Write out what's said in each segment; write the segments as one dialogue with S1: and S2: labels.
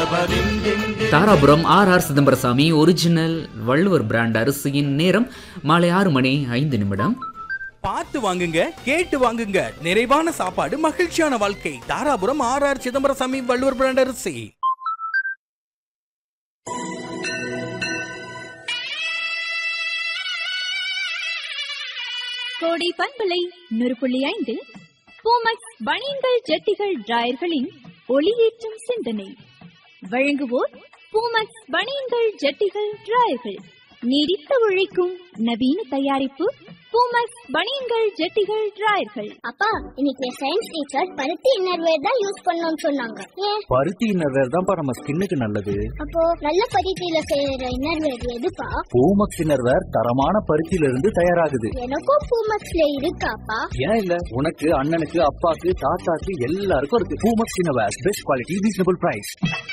S1: Dharapuram R R Chidambarasamy original Valluvar brand அரிசியின் நேரம் மாலை ஆறு மணி ஐந்து நிமிடம்
S2: பார்த்து வாங்குங்க கேட்டு வாங்குங்க நிறைவான சாப்பாடு மகிழ்ச்சியான வாழ்க்கை Dharapuram R R Chidambarasamy Valluvar brand அரிசி
S3: கோடை பண்பலை நூறு புள்ளி ஐந்து பூமக்ஸ் பனியன்கள் ஜட்டிகள் டிராயர்களின் ஒளியேற்றும் சிந்தனை வழங்குவோர் பூமக்ஸ் பனியன்கள் ஜட்டிகள் டிராயர்கள் நீடித்து உழைக்கும் நவீன தயாரிப்பு பூமக்ஸ் பனியன்கள் ஜட்டிகள் டிராயர்கள்
S4: அப்பா இன்னைக்கு சயின்ஸ் டீச்சர் பருத்தி இன்னர்வேர் தான் யூஸ் பண்ணணும்னு சொன்னாங்க ஏன்
S5: பருத்தி இன்னர்வேர் தான்ப்பா நம்ம ஸ்கின்னுக்கு நல்லது
S4: அப்போ நல்ல பருத்தியில செய்யற இன்னர்வேர் எதுப்பா
S5: பூமக்ஸ் இன்னர்வேர் தரமான பருத்தியில இருந்து தயாராகுது
S4: எனக்கும் பூமக்ஸ்ல இருக்காப்பா
S5: ஏன் இல்ல உனக்கு அண்ணனுக்கு அப்பாக்கு தாத்தாக்கு எல்லாருக்கும் இருக்கு Poomex innerwear best quality reasonable price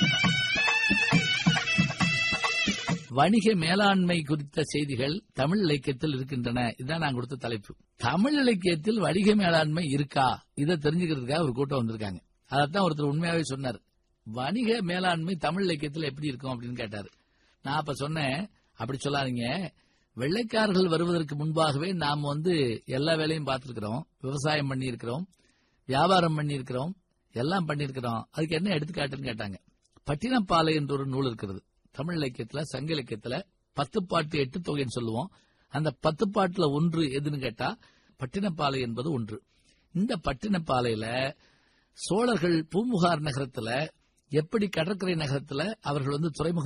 S6: வணிக மேலாண்மை குறித்த செய்திகள் தமிழ் இலக்கியத்தில் இருக்கின்றன இதுதான் நான் கொடுத்த தலைப்பு தமிழ் இலக்கியத்தில் வணிக மேலாண்மை இருக்கா இதை தெரிஞ்சுக்கிறதுக்காக ஒரு கூட்டம் வந்திருக்காங்க அதைத்தான் ஒருத்தர் உண்மையாவே சொன்னார் வணிக மேலாண்மை தமிழ் இலக்கியத்தில் எப்படி இருக்கும் அப்படின்னு கேட்டாரு நான் அப்ப சொன்னேன் அப்படி சொல்லாதீங்க வெள்ளைக்காரர்கள் வருவதற்கு முன்பாகவே நாம் வந்து எல்லா வேலையும் பார்த்திருக்கிறோம் விவசாயம் பண்ணியிருக்கிறோம் வியாபாரம் பண்ணியிருக்கிறோம் எல்லாம் பண்ணியிருக்கிறோம் அதுக்கு என்ன எடுத்துக்காட்டுன்னு கேட்டாங்க பட்டினப்பாலை என்ற ஒரு நூல் இருக்கிறது தமிழ் இலக்கியத்துல சங்க இலக்கியத்துல பத்து பாட்டு எட்டு தொகைன்னு சொல்லுவோம் அந்த பத்து பாட்டுல ஒன்று எதுன்னு கேட்டா பட்டினப்பாலை என்பது ஒன்று இந்த பட்டினப்பாலையில சோழர்கள் பூமுகார் நகரத்துல எப்படி கடற்கரை நகரத்துல அவர்கள் வந்து துறைமுகம்